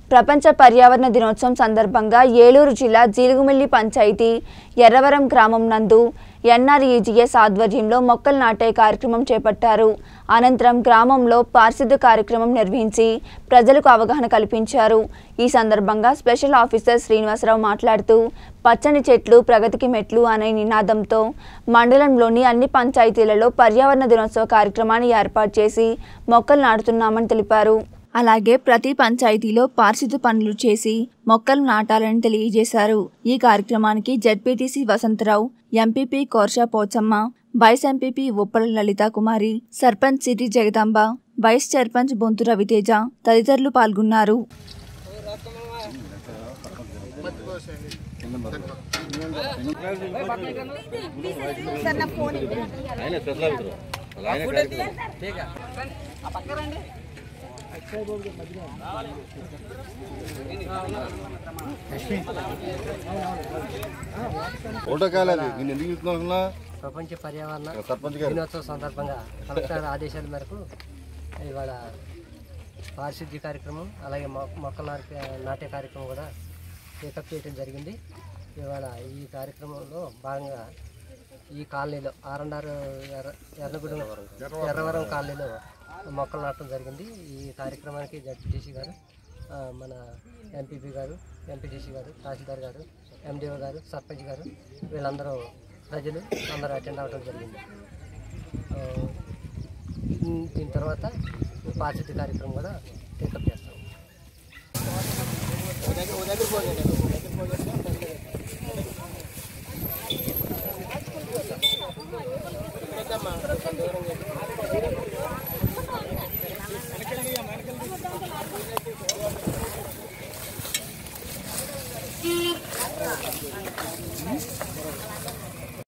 ప్రపంచ పర్యావరణ దినోత్సవం సందర్భంగా ఏలూరు జిల్లా జీలుగుమిల్లి పంచాయతీ ఎర్రవరం గ్రామం నందు ఎన్ఆర్ఈజీఎస్ ఆధ్వర్యంలో మొక్కలు నాటే కార్యక్రమం చేపట్టారు అనంతరం గ్రామంలో పారిశుద్ధ కార్యక్రమం నిర్వహించి ప్రజలకు అవగాహన కల్పించారు ఈ సందర్భంగా స్పెషల్ ఆఫీసర్ శ్రీనివాసరావు మాట్లాడుతూ పచ్చని చెట్లు ప్రగతికి మెట్లు అనే నినాదంతో మండలంలోని అన్ని పంచాయతీలలో పర్యావరణ దినోత్సవ కార్యక్రమాన్ని ఏర్పాటు చేసి మొక్కలు నాటుతున్నామని తెలిపారు అలాగే ప్రతి పంచాయతీలో పారిశుద్ధ పనులు చేసి మొక్కలు నాటాలని తెలియజేశారు ఈ కార్యక్రమానికి ZPTC Vasantharao MPP Korsha Pochamma vice MPP Uppala Lalitha Kumari sarpanch సిటీ జగదాంబ వైస్ సర్పంచ్ బొంతు రవితేజ తదితరులు పాల్గొన్నారు ఒకటో కాలేదు నేను ఎందుకు చూస్తున్నా ప్రపంచ పర్యావరణ సర్పంచ్ గారు దినోత్సవం సందర్భంగా కలెక్టర్ ఆదేశాల మేరకు ఇవాళ పారిశుద్ధ్య కార్యక్రమం అలాగే మొ- మొక్కలు నాటే నాటే కార్యక్రమం కూడా టేకప్ చేయడం జరిగింది ఇవాళ ఈ కార్యక్రమంలో భాగంగా ఈ కాలనీలో ఆర్ఎండ్ఆర్ ఎర్ర ఎర్రగూడెం ఎర్రవరం కాలనీలో మొక్కలు నాటడం జరిగింది ఈ కార్యక్రమానికి జడ్పీటీసీ గారు ఆ, మన ఎంపీపీ గారు ఎంపీటీసీ గారు తహసీల్దార్ గారు ఎండిఓ గారు సర్పంచ్ గారు వీళ్ళందరూ ప్రజలు అందరూ అటెండ్ అవ్వడం జరిగింది ఆ, దీని- దీని తర్వాత పారిశుద్ధ్య కార్యక్రమం కూడా టేకప్ చేస్తాం